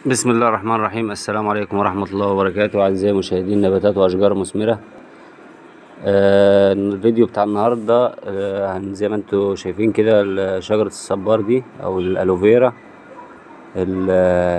بسم الله الرحمن الرحيم السلام عليكم ورحمة الله وبركاته أعزائي مشاهدين نباتات وأشجار مثمرة آه الفيديو بتاع النهاردة آه زي ما انتوا شايفين كده ال- شجرة الصبار دي أو الألوفيرا ال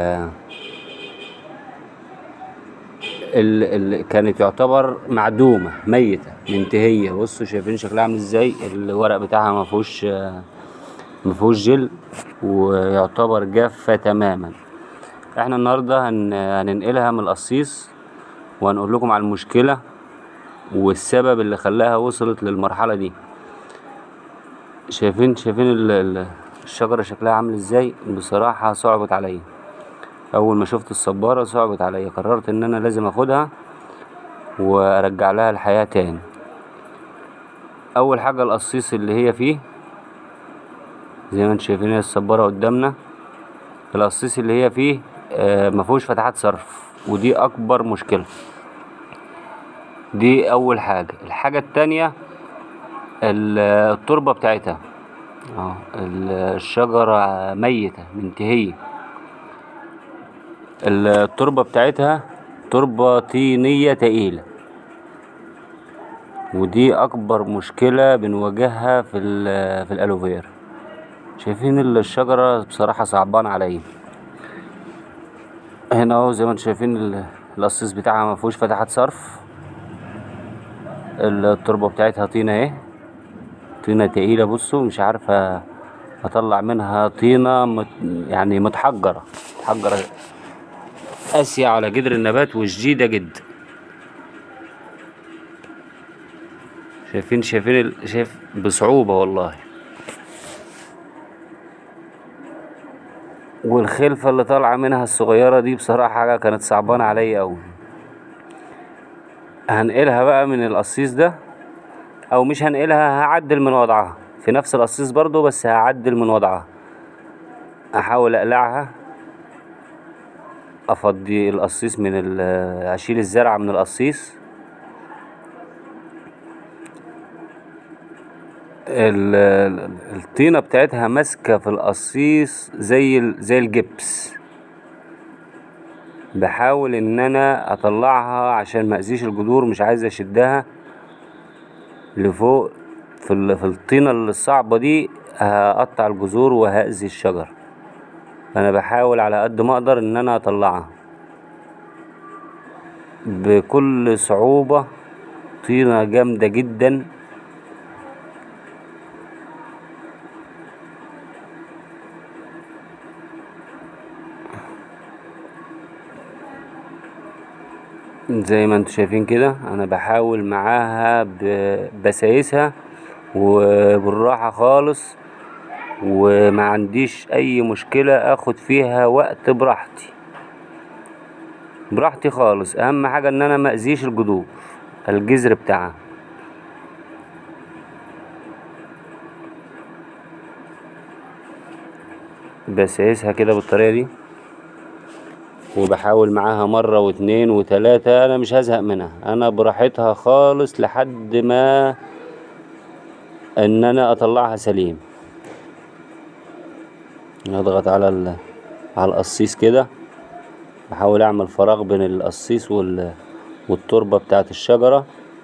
ال ال كانت يعتبر معدومة ميتة منتهية بصوا شايفين شكلها عامل ازاي الورق بتاعها مفهوش آه مفهوش جل ويعتبر جافة تماما احنا النهارده هن... هننقلها من القصيص وهنقول لكم على المشكله والسبب اللي خلاها وصلت للمرحله دي شايفين شايفين ال... ال- الشجره شكلها عامل ازاي بصراحه صعبت عليا اول ما شفت الصباره صعبت عليا قررت ان انا لازم اخدها وارجع لها الحياه تاني اول حاجه القصيص اللي هي فيه زي ما انتم شايفين هي الصباره قدامنا القصيص اللي هي فيه آه، مفهوش فتحات صرف ودي اكبر مشكلة دي اول حاجة الحاجة التانية ال- التربة بتاعتها اه ال- الشجرة ميتة منتهية ال- التربة بتاعتها تربة طينية تقيلة ودي اكبر مشكلة بنواجهها في ال- في الالوفيرا شايفين الشجرة بصراحة صعبان عليا هنا اهو زي ما انتم شايفين ال- القصيص بتاعها مفهوش فتحات صرف التربة بتاعتها طينة اهي طينة تقيلة بصوا مش عارف ه- اطلع منها طينة مت يعني متحجرة متحجرة قاسية على جدر النبات وشديدة جدا شايفين شايفين ال- شايف بصعوبة والله والخلفة اللي طالعة منها الصغيرة دي بصراحة حاجة كانت صعبانة عليا أوي هنقلها بقى من القصيص ده أو مش هنقلها هعدل من وضعها في نفس القصيص برضو بس هعدل من وضعها أحاول أقلعها أفضي القصيص من ال أشيل الزرعة من القصيص ال- ال- الطينة بتاعتها ماسكة في القصيص زي ال- زي الجبس بحاول ان انا اطلعها عشان ما اذيش الجذور مش عايز اشدها لفوق في ال- في الطينة الصعبة دي هقطع الجذور وهأذي الشجر انا بحاول على قد ما اقدر ان انا اطلعها بكل صعوبة طينة جامدة جدا زي ما انتوا شايفين كده انا بحاول معاها ب- بسايسها وبالراحة خالص وما عنديش اي مشكلة اخد فيها وقت براحتي براحتي خالص اهم حاجة ان انا ما اذيش الجذور الجذر بتاعها بسايسها كده بالطريقة دي وبحاول معاها مرة واتنين وتلاتة أنا مش هزهق منها أنا براحتها خالص لحد ما إن أنا أطلعها سليم أضغط على ال... على القصيص كده بحاول أعمل فراغ بين القصيص وال... والتربة بتاعة الشجرة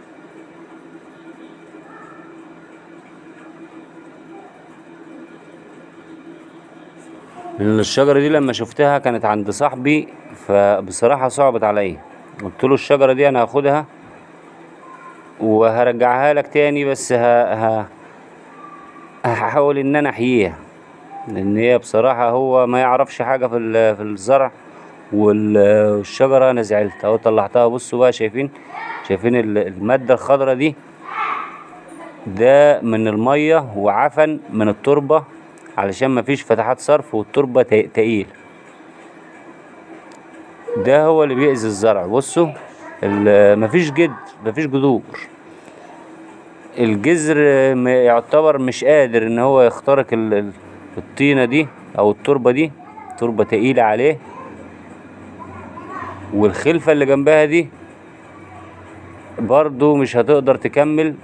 لأن الشجرة دي لما شفتها كانت عند صاحبي فبصراحة صعبت عليا قلت له الشجرة دي أنا هاخدها وهرجعها لك تاني بس ه... ه... هحاول إن أنا أحييها لأن هي بصراحة هو ما يعرفش حاجة في ال... في الزرع وال- والشجرة أنا زعلت أهو طلعتها بصوا بقى شايفين شايفين ال- المادة الخضرا دي ده من المية وعفن من التربة علشان مفيش فتحات صرف والتربة تق- تقيل ده هو اللي بيأذي الزرع بصوا ال- مفيش جد مفيش جذور الجذر م- يعتبر مش قادر ان هو يخترق ال- ال- الطينة دي او التربة دي تربة تقيلة عليه والخلفة اللي جنبها دي برضو مش هتقدر تكمل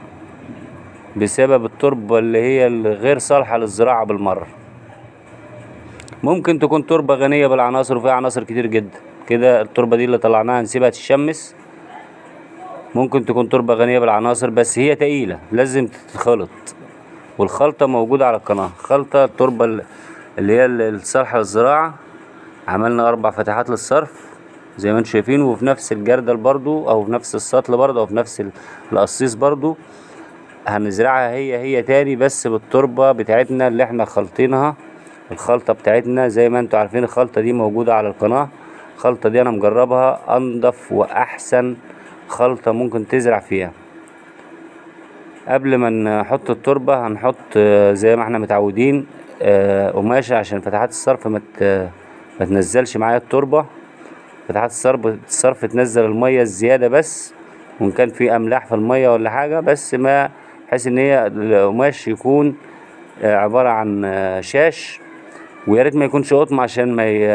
بسبب التربة اللي هي الغير صالحة للزراعة بالمرة ممكن تكون تربة غنية بالعناصر وفيها عناصر كتير جدا كده التربة دي اللي طلعناها نسيبها تتشمس ممكن تكون تربة غنية بالعناصر بس هي تقيلة لازم تتخلط والخلطة موجودة على القناة خلطة التربة ال- اللي هي ال- الصالحة للزراعة عملنا أربع فتحات للصرف زي ما انتم شايفين وفي نفس الجردل برضو أو في نفس السطل برضو أو في نفس ال- القصيص برضو هنزرعها هي هي تاني بس بالتربة بتاعتنا اللي احنا خلطينها الخلطة بتاعتنا زي ما انتوا عارفين الخلطة دي موجودة على القناة الخلطة دي انا مجربها انضف واحسن خلطة ممكن تزرع فيها قبل ما نحط التربة هنحط آه، زي ما احنا متعودين آه، قماشة عشان فتحات الصرف ما ت- ما تنزلش معايا التربة فتحات الصرف الصرف تنزل المية الزيادة بس وان كان في املاح في المية ولا حاجة بس ما بحيث ان هي القماش يكون آه، عبارة عن آه، شاش ويا ريت ما يكونش قطن عشان ما ي...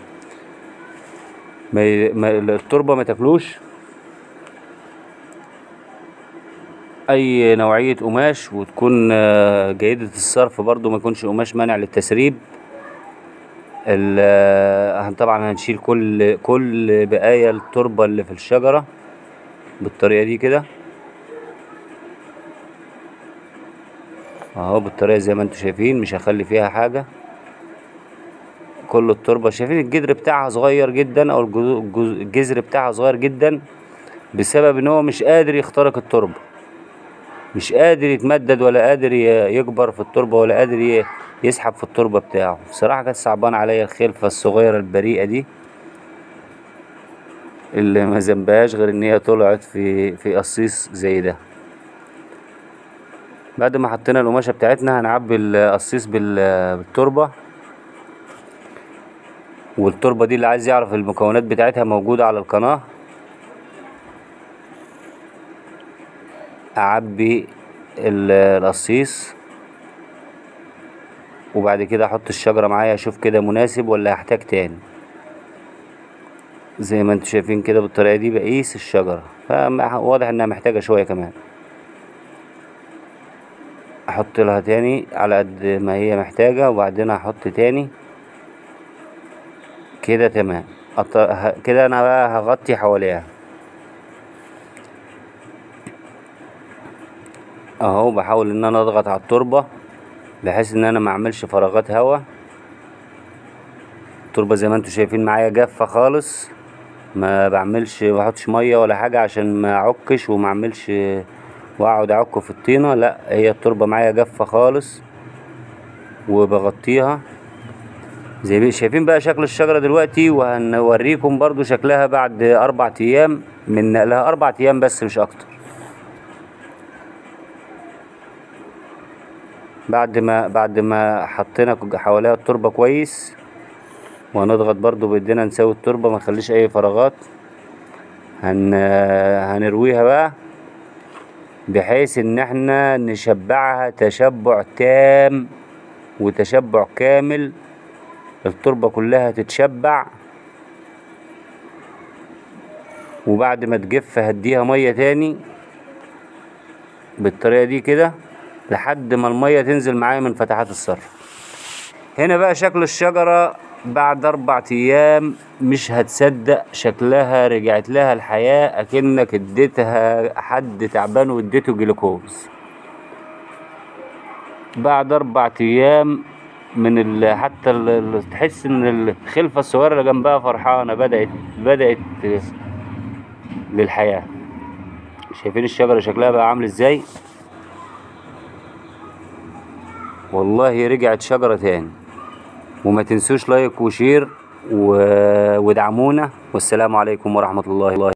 ما, ي... ما التربة ما تاكلوش اي نوعية قماش وتكون آه، جيدة الصرف برضو ما يكونش قماش مانع للتسريب ال- آه، هن- طبعا هنشيل كل كل بقايا التربة اللي في الشجرة بالطريقة دي كده اهو بالطريقة زي ما انتوا شايفين مش هخلي فيها حاجة كل التربة شايفين الجدر بتاعها صغير جدا او الجذو- الجذ- الجذر بتاعها صغير جدا بسبب ان هو مش قادر يخترق التربة مش قادر يتمدد ولا قادر ي- يكبر في التربة ولا قادر ي- يسحب في التربة بتاعه بصراحة كانت صعبان عليا الخلفة الصغيرة البريئة دي اللي ما ذنبهاش غير ان هي طلعت في في قصيص زي ده بعد ما حطينا القماشة بتاعتنا هنعبي القصيص بال- بالتربة والتربة دي اللي عايز يعرف المكونات بتاعتها موجودة على القناة أعبي ال- القصيص وبعد كده أحط الشجرة معايا أشوف كده مناسب ولا هحتاج تاني زي ما انتوا شايفين كده بالطريقة دي بقيس الشجرة فواضح انها محتاجة شوية كمان احط لها تاني على قد ما هي محتاجة وبعدين احط تاني كده تمام أط- ه- كده انا بقى هغطي حواليها اهو بحاول ان انا اضغط على التربة بحيث ان انا ما اعملش فراغات هوا التربة زي ما انتوا شايفين معايا جافة خالص ما بعملش ما بحطش ميه ولا حاجه عشان ما اعكش وما اعملش واقعد اعك في الطينه لا هي التربه معايا جافه خالص وبغطيها زي ما شايفين بقى شكل الشجره دلوقتي وهنوريكم برضو شكلها بعد اربع ايام من نقلها اربع ايام بس مش اكتر بعد ما بعد ما حطينا حواليها التربه كويس وهنضغط برضو بايدينا نساوي التربة ما نخليش اي فراغات هن هنرويها بقى بحيث ان احنا نشبعها تشبع تام وتشبع كامل التربة كلها تتشبع وبعد ما تجف هديها مية تاني بالطريقة دي كده لحد ما المية تنزل معايا من فتحات الصرف هنا بقى شكل الشجرة بعد أربع أيام مش هتصدق شكلها رجعت لها الحياة أكنك اديتها حد تعبان واديته جلوكوز بعد أربع أيام من ال... حتى ال... ال- تحس إن الخلفة الصغيرة اللي جنبها فرحانة بدأت بدأت للحياة شايفين الشجرة شكلها بقى عامل ازاي والله رجعت شجرة تاني وما تنسوش لايك وشير و... ودعمونا والسلام عليكم ورحمة الله